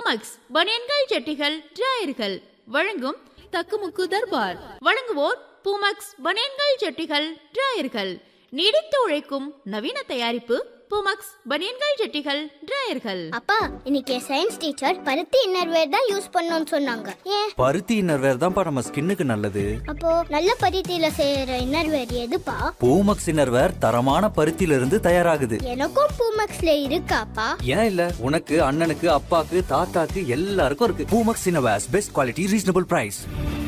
பூமக்ஸ் பனியன்கள் ஜட்டிகள் டிராயர்கள் வழங்கும் தக்குமுக்கு தர்பார் வழங்குவோர் பூமக்ஸ் பனியன்கள் ஜட்டிகள் டிராயர்கள் நீடித்து உழைக்கும் நவீன தயாரிப்பு பூமக்ஸ் பனியன்கள் ஜட்டிகள் டிராயர்கள் அப்பா இன்னைக்கு சயின்ஸ் டீச்சர் பருத்தி இன்னர்வேர் தான் யூஸ் பண்ணணும்னு சொன்னாங்க ஏன் பருத்தி இன்னர்வேர் தான்ப்பா நம்ம ஸ்கின்னுக்கு நல்லது அப்போ நல்ல பருத்தியில செய்யற இன்னர்வேர் எதுப்பா பூமக்ஸ் இன்னர்வேர் தரமான பருத்தியில இருந்து தயாராகுது எனக்கும் பூமக்ஸ்ல இருக்காப்பா ஏன் இல்ல உனக்கு அண்ணனுக்கு அப்பாக்கு தாத்தாக்கு எல்லாருக்கும் இருக்கு Poomex innerwears best quality reasonable price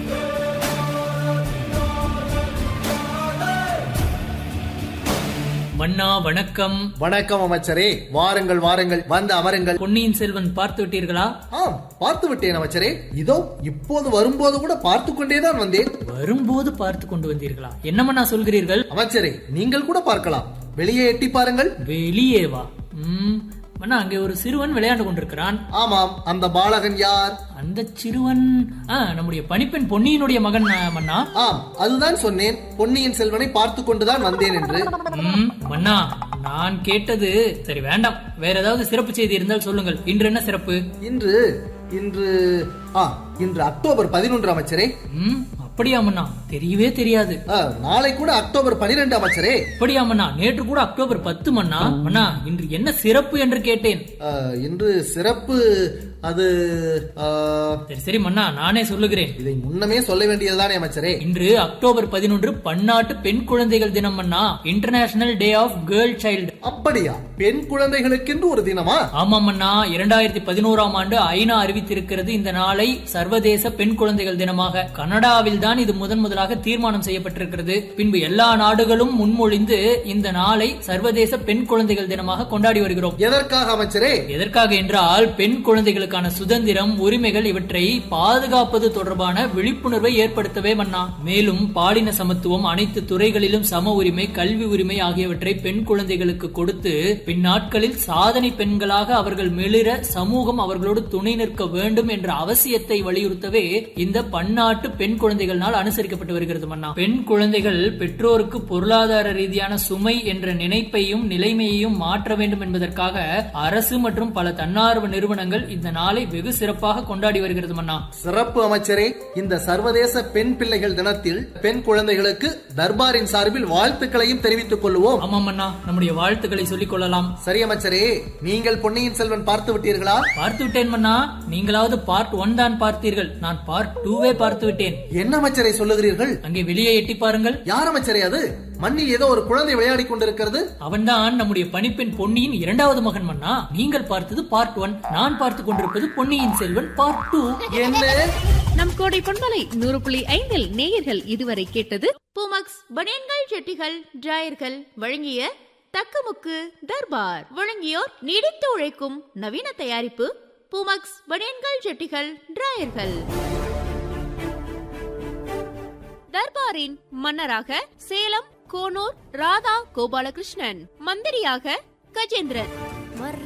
மன்னா வணக்கம் வணக்கம் அமைச்சரே வாருங்கள் வாருங்கள் வந்து அமருங்கள் பொன்னியின் செல்வன் பார்த்து விட்டீர்களா ஆம் பார்த்து விட்டேன் அமைச்சரே இதோ இப்போது வரும்போது கூட பார்த்து கொண்டேதான் வந்தேன் வரும்போது பார்த்து கொண்டு வந்தீர்களா என்னமண்ணா சொல்கிறீர்கள் அமைச்சரே நீங்கள் கூட பார்க்கலாம் வெளியே எட்டி பாருங்கள் வெளியே வா ம் மன்னா அங்கே ஒரு சிறுவன் விளையாண்டு கொண்டிருக்கிறான் ஆமாம் அந்த பாலகன் யார் அந்த சிறுவன் ஆ, நம்முடைய பணிப்பெண் பொன்னியினுடைய மகன் ஆ, மன்னா ஆம் அதுதான் சொன்னேன் பொன்னியின் செல்வனை பார்த்து கொண்டுதான் வந்தேன் என்று ம் மன்னா நான் கேட்டது சரி வேண்டாம் வேற ஏதாவது சிறப்பு செய்தி இருந்தால் சொல்லுங்கள் இன்று என்ன சிறப்பு இன்று இன்று ஆ இன்று அக்டோபர் பதினொன்று அமைச்சரே ம் அப்படியா மன்னா தெரியவே தெரியாது ஆ, நாளை கூட அக்டோபர் பனிரெண்டு அமைச்சரே அப்படியா மன்னா நேற்று கூட அக்டோபர் பத்து மன்னா மன்னா இன்று என்ன சிறப்பு என்று கேட்டேன் ஆ, இன்று சிறப்பு அது ஆ, சரி சரி மன்னா நானே சொல்லுகிறேன் இதை முன்னமே சொல்ல வேண்டியதுதானே அமைச்சரே இன்று அக்டோபர் பதினொன்று பன்னாட்டு பெண் குழந்தைகள் தினம் அண்ணா international day of girl child அப்படியா பெண் குழந்தைகளுக்கென்று ஒரு தினமா ஆமாம் அண்ணா இரண்டாயிரத்தி பதினோராம் ஆண்டு ஐநா அறிவித்திருக்கிறது இந்த நாளை சர்வதேச பெண் குழந்தைகள் தினமாக கனடாவில் தான் இது முதன் முதலாக தீர்மானம் செய்யப்பட்டிருக்கிறது பின்பு எல்லா நாடுகளும் முன்மொழிந்து இந்த நாளை சர்வதேச பெண் குழந்தைகள் தினமாக கொண்டாடி வருகிறோம் எதற்காக அமைச்சரே எதற்காக என்றால் பெண் குழந்தைகளுக்கான சுதந்திரம் உரிமைகள் இவற்றை பாதுகாப்பது தொடர்பான விழிப்புணர்வை ஏற்படுத்தவே மன்னா மேலும் பாலின சமத்துவம் அனைத்து துறைகளிலும் சம உரிமை கல்வி உரிமை ஆகியவற்றை பெண் குழந்தைகளுக்கு கொடுத்து பின்னாட்களில் சாதனை பெண்களாக அவர்கள் மெளிர சமூகம் அவர்களோடு துணை நிற்க வேண்டும் என்ற அவசியத்தை வலியுறுத்தவே இந்த பன்னாட்டு பெண் குழந்தைகள் நாள் அனுசரிக்கப்பட்டு வருகிறது மன்னா பெண் குழந்தைகள் பெற்றோருக்கு பொருளாதார ரீதியான சுமை என்ற நினைப்பையும் நிலைமையையும் மாற்ற வேண்டும் என்பதற்காக அரசு மற்றும் பல தன்னார்வ நிறுவனங்கள் இந்த நாளை வெகு சிறப்பாக கொண்டாடி வருகிறது மன்னா சிறப்பு அமைச்சரே இந்த சர்வதேச பெண் பிள்ளைகள் தினத்தில் பெண் குழந்தைகளுக்கு தர்பாரின் சார்பில் வாழ்த்துக்களையும் தெரிவித்துக் கொள்வோம் ஆமாம் மன்னா நம்முடைய வாழ்த்துக்களை சொல்லிக் கொள்ளலாம் சரி அமைச்சரே நீங்கள் பொன்னியின் செல்வன் பார்த்து விட்டீர்களா பார்த்து விட்டேன் மன்னா நீங்களாவது பார்ட் ஒன் தான் பார்த்தீர்கள் நான் பார்ட் டூவே பார்த்து விட்டேன் என்ன அமைச்சரை சொல்லுகிறீர்கள் அங்கே வெளியே எட்டி பாருங்கள் யார் அமைச்சரே அது மண்ணில் ஏதோ ஒரு குழந்தை விளையாடி கொண்டிருக்கிறது அவன்தான் நம்முடைய பணிப்பெண் பொன்னியின் இரண்டாவது மகன் மன்னா நீங்கள் பார்த்தது பார்ட் ஒன் நான் பார்த்து கொண்டிருப்பது பொன்னியின் செல்வன் பார்ட் டூ என்ன நம் கோடை பொன்மலை நூறு புள்ளி ஐந்தில் நேயர்கள் இதுவரை கேட்டது பூமக்ஸ் பனியன்கள் ஜட்டிகள் டிராயர்கள் வழங்கிய தக்குமுக்கு தர்பார் வழங்கியோர் நீடித்து உழைக்கும் நவீன தயாரிப்பு பூமக்ஸ் பனியன்கள் ஜட்டிகள் டிராயர்கள் தர்பாரின் மன்னராக சேலம் கோனூர் ராதா கோபாலகிருஷ்ணன் மந்திரியாக கஜேந்திரன்